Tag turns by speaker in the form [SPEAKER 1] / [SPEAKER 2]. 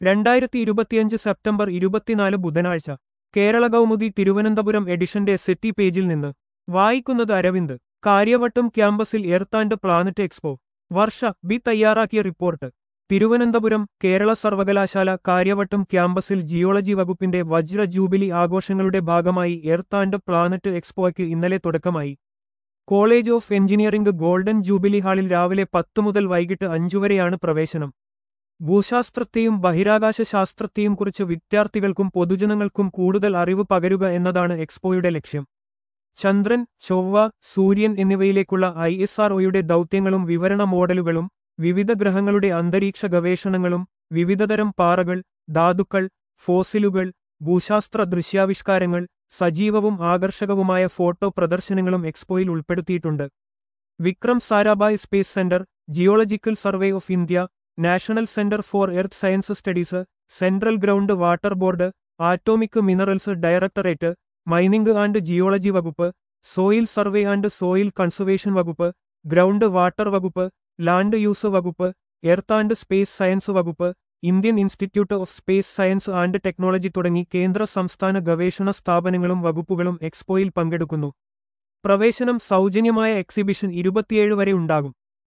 [SPEAKER 1] രണ്ടായിരത്തി ഇരുപത്തിയഞ്ച് സെപ്റ്റംബർ ഇരുപത്തിനാല് ബുധനാഴ്ച കേരള കൗമുദി തിരുവനന്തപുരം എഡിഷന്റെ സെറ്റി പേജിൽ നിന്ന് വായിക്കുന്നത് അരവിന്ദ് കാര്യവട്ടം ക്യാമ്പസിൽ earth and planet expo Varsha B തയ്യാറാക്കിയ റിപ്പോർട്ട് തിരുവനന്തപുരം കേരള സർവകലാശാല കാര്യവട്ടം ക്യാമ്പസിൽ ജിയോളജി വകുപ്പിന്റെ വജ്ര ജൂബിലി ആഘോഷങ്ങളുടെ ഭാഗമായി എർത്താൻഡ് പ്ലാനറ്റ് എക്സ്പോയ്ക്ക് ഇന്നലെ തുടക്കമായി college of engineering golden jubilee ഹാളിൽ രാവിലെ പത്ത് മുതൽ വൈകിട്ട് അഞ്ചു വരെയാണ് പ്രവേശനം ഭൂശാസ്ത്രത്തെയും ബഹിരാകാശ ശാസ്ത്രത്തെയും കുറിച്ച് വിദ്യാർത്ഥികൾക്കും പൊതുജനങ്ങൾക്കും കൂടുതൽ അറിവ് പകരുക എന്നതാണ് എക്സ്പോയുടെ ലക്ഷ്യം ചന്ദ്രൻ ചൊവ്വ സൂര്യൻ എന്നിവയിലേക്കുള്ള ഐ എസ് ആർ ഒയുടെ ദൗത്യങ്ങളും വിവരണ മോഡലുകളും വിവിധ ഗ്രഹങ്ങളുടെ അന്തരീക്ഷ ഗവേഷണങ്ങളും വിവിധതരം പാറകൾ ധാതുക്കൾ ഫോസിലുകൾ ഭൂശാസ്ത്ര ദൃശ്യാവിഷ്കാരങ്ങൾ സജീവവും ആകർഷകവുമായ ഫോട്ടോ പ്രദർശനങ്ങളും എക്സ്പോയിൽ ഉൾപ്പെടുത്തിയിട്ടുണ്ട് Vikram Sarabhai space centre geological survey of India national centre for earth science studies central ground water board atomic minerals directorate mining and geology വകുപ്പ് soil survey and soil conservation വകുപ്പ് ഗ്രൗണ്ട് വാട്ടർ വകുപ്പ് ലാൻഡ് യൂസ് വകുപ്പ് earth and space science വകുപ്പ് Indian institute of space science and technology തുടങ്ങി കേന്ദ്ര സംസ്ഥാന ഗവേഷണ സ്ഥാപനങ്ങളും വകുപ്പുകളും എക്സ്പോയിൽ പങ്കെടുക്കുന്നു പ്രവേശനം സൗജന്യമായ എക്സിബിഷൻ ഇരുപത്തിയേഴ് വരെ ഉണ്ടാകും